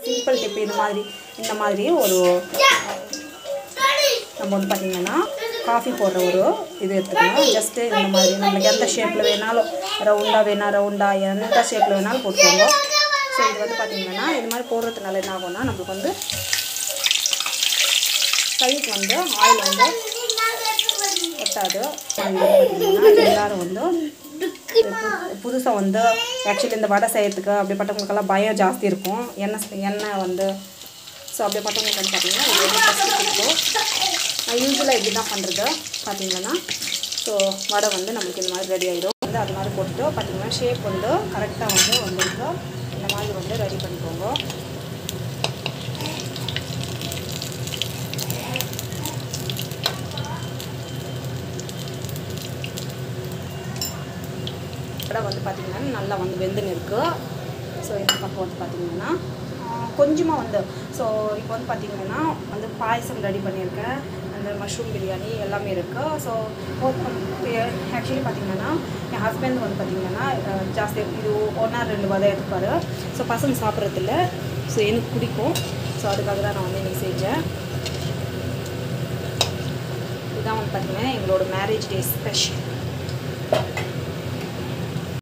simple tip இந்த மாதிரி இந்த மாதிரி ஒரு நம்ம வந்து பார்த்திங்கன்னா காஃபி போடுற ஒரு இது எடுத்துக்கணும் ஜஸ்ட்டு இந்த மாதிரி நம்மளுக்கு எந்த ஷேப்பில் வேணாலும் ரவுண்டாக வேணா ரவுண்டாக எந்த ஷேப்பில் வேணாலும் போட்டுக்கோங்க ஸோ இது வந்து பார்த்திங்கன்னா இது மாதிரி போடுறதுனால என்ன ஆகும்னா நம்மளுக்கு வந்து கைக்கு வந்து ஆயில் வந்து ஒட்டாது அது வந்து பார்த்திங்கன்னா எல்லாரும் வந்து புதுசாக வந்து ஆக்சுவலி இந்த வடை செய்யறதுக்கு அப்படிப்பட்டவங்களுக்கெல்லாம் பயம் ஜாஸ்தி இருக்கும் எண்ணெய் எண்ணெய் வந்து ஸோ அப்படிப்பட்டவங்களுக்கு வந்து பார்த்திங்கன்னா இது வந்து ஃபஸ்ட்டு இருக்கும் நான் யூஸ்வலாக இப்படி தான் பண்ணுறது பார்த்தீங்கன்னா ஸோ வடை வந்து நம்மளுக்கு இந்த மாதிரி ரெடி ஆகிடும் வந்து அது மாதிரி போட்டுட்டு பார்த்தீங்கன்னா ஷேப் வந்து கரெக்டாக வந்து வந்துருக்கு இந்த மாதிரி வந்து ரெடி பண்ணிக்கோங்க வடை வந்து பார்த்திங்கன்னா நல்லா வந்து வெந்துன்னு இருக்குது ஸோ இந்த பக்கம் வந்து பார்த்திங்கன்னா கொஞ்சமாக வந்து ஸோ இப்போ வந்து பார்த்திங்கன்னா வந்து பாயசம் ரெடி பண்ணியிருக்கேன் அந்த மஷ்ரூம் பிரியாணி எல்லாமே இருக்குது ஸோ ஆக்சுவலி பார்த்திங்கன்னா என் ஹஸ்பண்ட் வந்து பார்த்திங்கன்னா அஹ், ஜாஸ்தி இது ஒன்றா ரெண்டு வதை எடுத்துப்பார் ஸோ பசங்க சாப்பிட்றதில்ல ஸோ எனக்கு பிடிக்கும் ஸோ அதுக்காக தான் நான் வந்து இன்னைக்கு செஞ்சேன் இதுதான் வந்து பார்த்திங்கன்னா எங்களோட மேரேஜ் டே ஸ்பெஷல்